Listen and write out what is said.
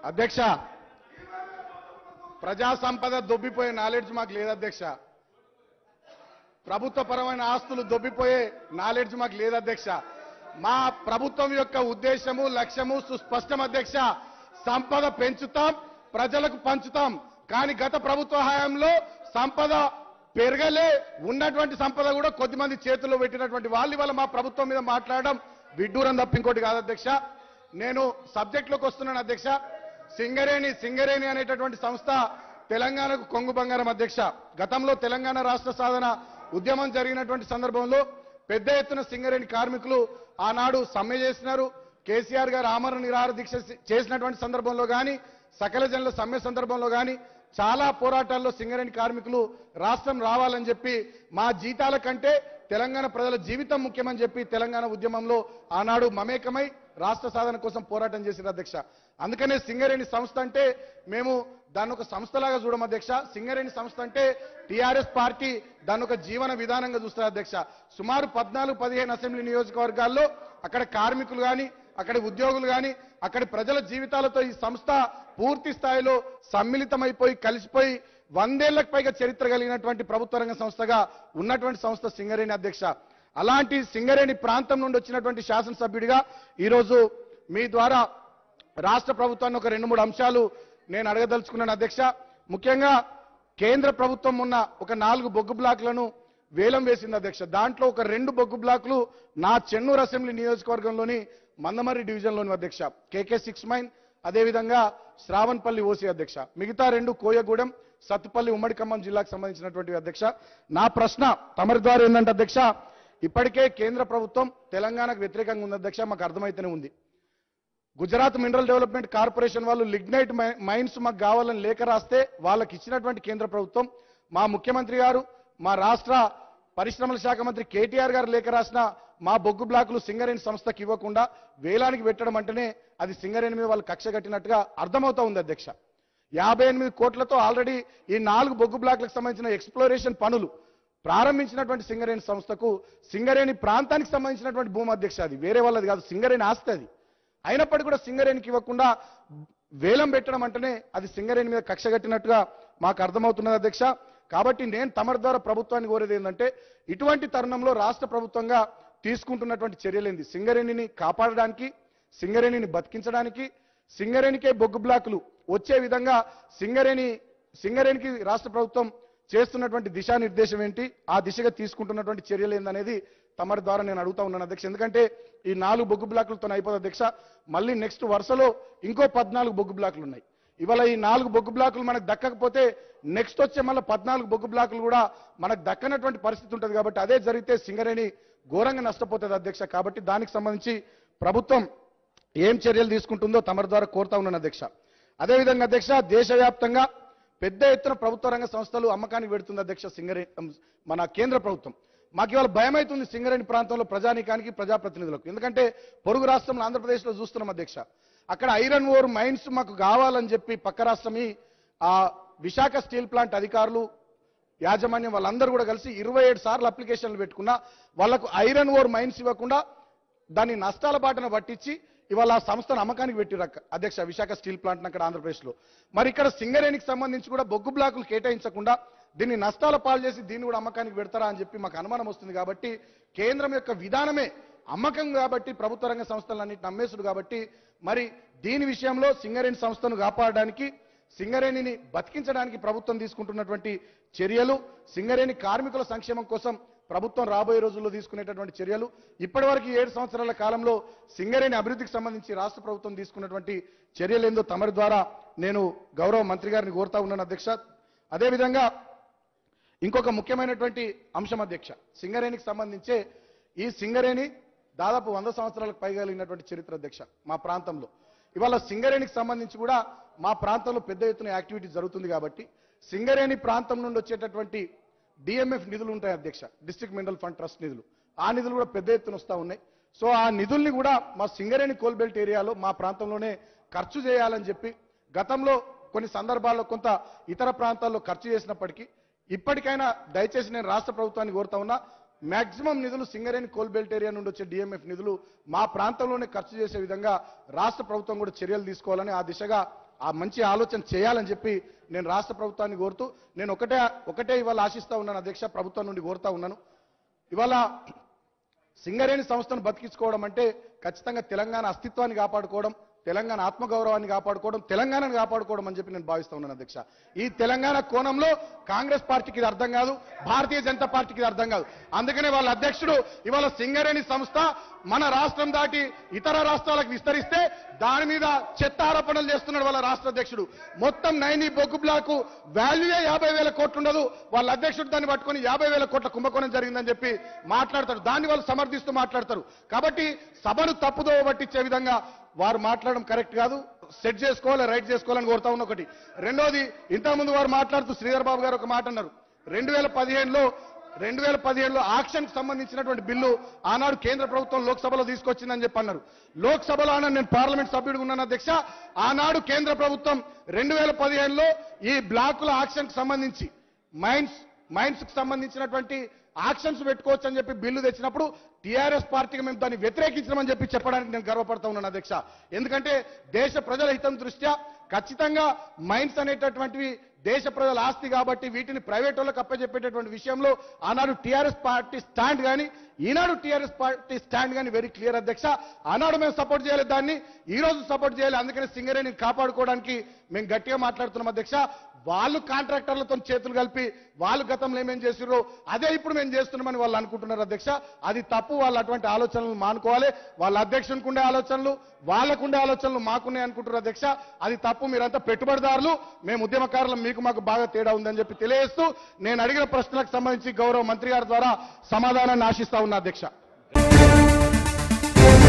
అధ్యక్ష ప్రజా సంపద దొబ్బిపోయే నాలెడ్జ్ మాకు లేదు అధ్యక్ష ప్రభుత్వ పరమైన ఆస్తులు దొబ్బిపోయే నాలెడ్జ్ మాకు లేదు అధ్యక్ష మా ప్రభుత్వం యొక్క ఉద్దేశము లక్ష్యము సుస్పష్టం అధ్యక్ష సంపద పెంచుతాం ప్రజలకు పంచుతాం కానీ గత ప్రభుత్వ హయాంలో సంపద పెరగలే ఉన్నటువంటి సంపద కూడా కొద్దిమంది చేతుల్లో పెట్టినటువంటి వాళ్ళు ఇవాళ మా ప్రభుత్వం మీద మాట్లాడడం విడ్డూరం తప్ప ఇంకోటి కాదు అధ్యక్ష నేను సబ్జెక్టులోకి వస్తున్నాను అధ్యక్ష సింగరేణి సింగరేణి అనేటటువంటి సంస్థ తెలంగాణకు కొంగు బంగారం అధ్యక్ష గతంలో తెలంగాణ రాష్ట్ర సాధన ఉద్యమం జరిగినటువంటి సందర్భంలో పెద్ద ఎత్తున సింగరేణి కార్మికులు ఆనాడు సమ్మె చేసినారు కేసీఆర్ గారు ఆమరణ నిరాహార దీక్ష చేసినటువంటి సందర్భంలో కానీ సకల జనుల సమ్మె సందర్భంలో కానీ చాలా పోరాటాల్లో సింగరేణి కార్మికులు రాష్ట్రం రావాలని చెప్పి మా జీతాల కంటే తెలంగాణ ప్రజల జీవితం ముఖ్యమని చెప్పి తెలంగాణ ఉద్యమంలో ఆనాడు మమేకమై రాష్ట్ర సాధన కోసం పోరాటం చేసిన అధ్యక్ష అందుకనే సింగరేణి సంస్థ అంటే మేము దాన్ని ఒక సంస్థలాగా చూడం అధ్యక్ష సింగరేణి సంస్థ అంటే టీఆర్ఎస్ పార్టీ దాన్ని ఒక జీవన విధానంగా చూస్తారు అధ్యక్ష సుమారు పద్నాలుగు పదిహేను అసెంబ్లీ నియోజకవర్గాల్లో అక్కడ కార్మికులు కానీ అక్కడి ఉద్యోగులు కానీ అక్కడి ప్రజల జీవితాలతో ఈ సంస్థ పూర్తి స్థాయిలో సమ్మిళితమైపోయి కలిసిపోయి వందేళ్లకు పైగా చరిత్ర కలిగినటువంటి ప్రభుత్వ రంగ సంస్థగా ఉన్నటువంటి సంస్థ సింగరేణి అధ్యక్ష అలాంటి సింగరేణి ప్రాంతం నుండి వచ్చినటువంటి శాసనసభ్యుడిగా ఈరోజు మీ ద్వారా రాష్ట్ర ప్రభుత్వాన్ని ఒక రెండు మూడు అంశాలు నేను అడగదలుచుకున్నాను అధ్యక్ష ముఖ్యంగా కేంద్ర ప్రభుత్వం ఉన్న ఒక నాలుగు బొగ్గు బ్లాక్లను వేలం వేసింది అధ్యక్ష దాంట్లో ఒక రెండు బొగ్గు బ్లాక్లు నా చెన్నూరు అసెంబ్లీ నియోజకవర్గంలోని మందమర్రి డివిజన్లోని అధ్యక్ష కేకే సిక్స్ మైన్ అదేవిధంగా శ్రావణపల్లి ఓసీ అధ్యక్ష మిగతా రెండు కోయగూడెం సత్తుపల్లి ఉమ్మడి ఖమ్మం జిల్లాకు సంబంధించినటువంటి అధ్యక్ష నా ప్రశ్న తమరి ద్వారా ఏంటంటే అధ్యక్ష ఇప్పటికే కేంద్ర ప్రభుత్వం తెలంగాణకు వ్యతిరేకంగా ఉంది అధ్యక్ష మాకు అర్థమైతేనే ఉంది గుజరాత్ మినరల్ డెవలప్మెంట్ కార్పొరేషన్ వాళ్ళు లిగ్నైట్ మై- మైన్స్ మాకు కావాలని లేఖ రాస్తే వాళ్ళకి ఇచ్చినటువంటి కేంద్ర ప్రభుత్వం మా ముఖ్యమంత్రి గారు మా రాష్ట్ర పరిశ్రమల శాఖ మంత్రి కేటీఆర్ గారు లేఖ రాసిన మా బొగ్గు బ్లాకులు సింగరేణి సంస్థకి ఇవ్వకుండా వేలానికి పెట్టడం అంటేనే అది సింగరేణి మీద వాళ్ళు కక్ష కట్టినట్టుగా అర్థమవుతా ఉంది అధ్యక్ష యాభై ఎనిమిది కోట్లతో ఆల్రెడీ ఈ నాలుగు బొగ్గు బ్లాక్లకు సంబంధించిన ఎక్స్ప్లోరేషన్ పనులు ప్రారంభించినటువంటి సింగరేణి సంస్థకు సింగరేణి ప్రాంతానికి సంబంధించినటువంటి భూమి అధ్యక్ష అది వేరే వాళ్ళది కాదు సింగరేణి ఆస్తి అది అయినప్పటికీ కూడా సింగరేణికి ఇవ్వకుండా వేలం పెట్టడం అంటేనే అది సింగరేణి మీద కక్ష కట్టినట్టుగా మాకు అర్థమవుతున్నది అధ్యక్ష కాబట్టి నేను తమరి ద్వారా ప్రభుత్వాన్ని కోరేది ఏంటంటే ఇటువంటి తరుణంలో రాష్ట్ర ప్రభుత్వంగా తీసుకుంటున్నటువంటి చర్యలేంది సింగరేణిని కాపాడడానికి సింగరేణిని బతికించడానికి సింగరేణికే బొగ్గు బ్లాకులు వచ్చే విధంగా సింగరేణి సింగరేణికి రాష్ట్ర ప్రభుత్వం చేస్తున్నటువంటి దిశానిర్దేశం ఏంటి ఆ దిశగా తీసుకుంటున్నటువంటి చర్యలు ఏందనేది తమరి ద్వారా నేను అడుగుతా ఉన్నాను అధ్యక్ష ఎందుకంటే ఈ నాలుగు బొగ్గు బ్లాకులతో అయిపోతుంది అధ్యక్ష మళ్ళీ నెక్స్ట్ వరుసలో ఇంకో పద్నాలుగు బొగ్గు బ్లాకులు ఉన్నాయి ఇవాళ ఈ నాలుగు బొగ్గు బ్లాకులు మనకు దక్కకపోతే నెక్స్ట్ వచ్చే మళ్ళీ పద్నాలుగు బొగ్గు బ్లాకులు కూడా మనకు దక్కనటువంటి పరిస్థితి ఉంటుంది కాబట్టి అదే జరిగితే సింగరేణి ఘోరంగా నష్టపోతుంది అధ్యక్ష కాబట్టి దానికి సంబంధించి ప్రభుత్వం ఏం చర్యలు తీసుకుంటుందో తమరి ద్వారా కోరుతా ఉన్నాను అధ్యక్ష అదేవిధంగా అధ్యక్ష దేశవ్యాప్తంగా పెద్ద ఎత్తున ప్రభుత్వ రంగ సంస్థలు అమ్మకానికి పెడుతుంది అధ్యక్ష సింగరేణి మన కేంద్ర ప్రభుత్వం మాకు ఇవాళ భయం అవుతుంది సింగరేణి ప్రాంతంలో ప్రజానీకానికి ప్రజాప్రతినిధులకు ఎందుకంటే పొరుగు రాష్ట్రంలో ఆంధ్రప్రదేశ్లో చూస్తున్నాం అధ్యక్ష అక్కడ ఐరన్ ఓర్ మైన్స్ మాకు కావాలని చెప్పి పక్క రాష్ట్రమి ఆ విశాఖ స్టీల్ ప్లాంట్ అధికారులు యాజమాన్యం వాళ్ళందరూ కూడా కలిసి ఇరవై ఏడు సార్లు అప్లికేషన్లు పెట్టుకున్నా వాళ్ళకు ఐరన్ ఓర్ మైన్స్ ఇవ్వకుండా దాన్ని నష్టాల బాటన పట్టించి ఇవాళ ఆ సంస్థను అమ్మకానికి పెట్టిరు అధ్యక్ష విశాఖ స్టీల్ ప్లాంట్ అక్కడ ఆంధ్రప్రదేశ్లో మరి ఇక్కడ సింగరేణికి సంబంధించి కూడా బొగ్గు బ్లాకులు కేటాయించకుండా దీన్ని నష్టాల పాలు చేసి దీన్ని కూడా అమ్మకానికి పెడతారా అని చెప్పి మాకు అనుమానం వస్తుంది కాబట్టి కేంద్రం యొక్క విధానమే అమ్మకం కాబట్టి ప్రభుత్వ రంగ సంస్థలన్నింటిని అమ్మేసుడు కాబట్టి మరి దీని విషయంలో సింగరేణి సంస్థను కాపాడడానికి సింగరేణిని బతికించడానికి ప్రభుత్వం తీసుకుంటున్నటువంటి చర్యలు సింగరేణి కార్మికుల సంక్షేమం కోసం ప్రభుత్వం రాబోయే రోజుల్లో తీసుకునేటటువంటి చర్యలు ఇప్పటివరకు ఈ ఏడు సంవత్సరాల కాలంలో సింగరేణి అభివృద్ధికి సంబంధించి రాష్ట్ర ప్రభుత్వం తీసుకున్నటువంటి చర్యలు ఏందో తమరి ద్వారా నేను గౌరవ మంత్రి గారిని కోరుతా ఉన్నాను అధ్యక్ష అదేవిధంగా ఇంకొక ముఖ్యమైనటువంటి అంశం అధ్యక్ష సింగరేణికి సంబంధించే ఈ సింగరేణి దాదాపు వంద సంవత్సరాలకు పైగా కలిగినటువంటి చరిత్ర అధ్యక్ష మా ప్రాంతంలో ఇవాళ సింగరేణికి సంబంధించి కూడా మా ప్రాంతంలో పెద్ద ఎత్తున యాక్టివిటీ జరుగుతుంది కాబట్టి సింగరేణి ప్రాంతం నుండి వచ్చేటటువంటి డిఎంఎఫ్ నిధులు ఉంటాయి అధ్యక్ష డిస్ట్రిక్ట్ మినరల్ ఫండ్ ట్రస్ట్ నిధులు ఆ నిధులు కూడా పెద్ద ఎత్తున వస్తూ ఉన్నాయి సో ఆ నిధుల్ని కూడా మా సింగరేణి కోల్బెల్ట్ ఏరియాలో మా ప్రాంతంలోనే ఖర్చు చేయాలని చెప్పి గతంలో కొన్ని సందర్భాల్లో కొంత ఇతర ప్రాంతాల్లో ఖర్చు చేసినప్పటికీ ఇప్పటికైనా దయచేసి నేను రాష్ట్ర ప్రభుత్వాన్ని కోరుతా ఉన్నా మాక్సిమం నిధులు సింగరేణి కోల్బెల్ట్ ఏరియా నుండి వచ్చే డిఎంఎఫ్ నిధులు మా ప్రాంతంలోనే ఖర్చు చేసే విధంగా రాష్ట్ర ప్రభుత్వం కూడా చర్యలు తీసుకోవాలని ఆ దిశగా ఆ మంచి ఆలోచన చేయాలని చెప్పి నేను రాష్ట్ర ప్రభుత్వాన్ని కోరుతూ నేను ఒకటే ఒకటే ఇవాళ ఆశిస్తా ఉన్నాను అధ్యక్ష ప్రభుత్వం నుండి కోరుతా ఉన్నాను ఇవాళ సింగరేణి సంస్థను బతికించుకోవడం అంటే ఖచ్చితంగా తెలంగాణ అస్తిత్వాన్ని కాపాడుకోవడం తెలంగాణ ఆత్మగౌరవాన్ని కాపాడుకోవడం తెలంగాణను కాపాడుకోవడం అని చెప్పి నేను భావిస్తా ఉన్నాను అధ్యక్ష ఈ తెలంగాణ కోణంలో కాంగ్రెస్ పార్టీకి ఇది అర్థం కాదు భారతీయ జనతా పార్టీకి ఇది అర్థం కాదు అందుకనే వాళ్ళ అధ్యక్షుడు ఇవాళ సింగరేణి సంస్థ మన రాష్ట్రం దాటి ఇతర రాష్ట్రాలకు విస్తరిస్తే దాని మీద చెత్త ఆరోపణలు చేస్తున్నాడు వాళ్ళ రాష్ట్ర అధ్యక్షుడు మొత్తం నైని బొగ్గు బ్లాక్ వాల్యూయే యాభై వేల కోట్లు ఉండదు వాళ్ళ అధ్యక్షుడు దాన్ని పట్టుకొని యాభై వేల కోట్ల కుంభకోణం జరిగిందని చెప్పి మాట్లాడతారు దాన్ని వాళ్ళు సమర్థిస్తూ మాట్లాడతారు కాబట్టి సభను తప్పుదోవ పట్టించే విధంగా వారు మాట్లాడడం కరెక్ట్ కాదు సెట్ చేసుకోవాలి రైట్ చేసుకోవాలని కోరుతా ఉన్న ఒకటి రెండోది ఇంతకుముందు వారు మాట్లాడుతూ శ్రీధర్ బాబు గారు ఒక మాట అన్నారు రెండు వేల పదిహేనులో రెండు వేల పదిహేడులో ఆక్షన్ సంబంధించినటువంటి బిల్లు ఆనాడు కేంద్ర ప్రభుత్వం లోక్సభలో తీసుకొచ్చిందని చెప్పి అన్నారు లోక్సభలో ఆనాడు నేను పార్లమెంట్ సభ్యుడిగా ఉన్నాను అధ్యక్ష ఆనాడు కేంద్ర ప్రభుత్వం రెండు వేల పదిహేనులో ఈ బ్లాకుల ఆక్షన్ సంబంధించి మైన్స్ మైన్స్ కి సంబంధించినటువంటి ఆక్షన్స్ పెట్టుకోవచ్చు అని చెప్పి బిల్లు తెచ్చినప్పుడు టీఆర్ఎస్ పార్టీకి మేము దాన్ని వ్యతిరేకించమని చెప్పి చెప్పడానికి నేను గర్వపడతా ఉన్నాను అధ్యక్ష ఎందుకంటే దేశ ప్రజల హితం దృష్ట్యా ఖచ్చితంగా మైన్స్ అనేటటువంటివి దేశ ప్రజల ఆస్తి కాబట్టి వీటిని ప్రైవేట్ వాళ్ళకి అప్పచెప్పేటటువంటి విషయంలో ఆనాడు టీఆర్ఎస్ పార్టీ స్టాండ్ కానీ ఈనాడు టీఆర్ఎస్ పార్టీ స్టాండ్ కానీ వెరీ క్లియర్ అధ్యక్ష ఆనాడు మేము సపోర్ట్ చేయాలి దాన్ని ఈ రోజు సపోర్ట్ చేయాలి అందుకని సింగరేణి కాపాడుకోవడానికి మేము గట్టిగా మాట్లాడుతున్నాం అధ్యక్ష వాళ్ళు కాంట్రాక్టర్లతో చేతులు కలిపి వాళ్ళు గతంలో ఏమేం చేసిర్రో అదే ఇప్పుడు మేము చేస్తున్నామని వాళ్ళు అనుకుంటున్నారు అధ్యక్ష అది తప్పు వాళ్ళు అటువంటి ఆలోచనలు మానుకోవాలి వాళ్ళ అధ్యక్షునికి ఉండే ఆలోచనలు వాళ్ళకుండే ఆలోచనలు మాకున్నాయి అనుకుంటున్నారు అధ్యక్ష అది తప్పు మీరంతా పెట్టుబడిదారులు మేము ఉద్యమకారులు మీకు మాకు బాగా తేడా ఉందని చెప్పి తెలియజేస్తూ నేను అడిగిన ప్రశ్నలకు సంబంధించి గౌరవ మంత్రి గారి ద్వారా సమాధానాన్ని ఆశిస్తా ఉన్నా అధ్యక్ష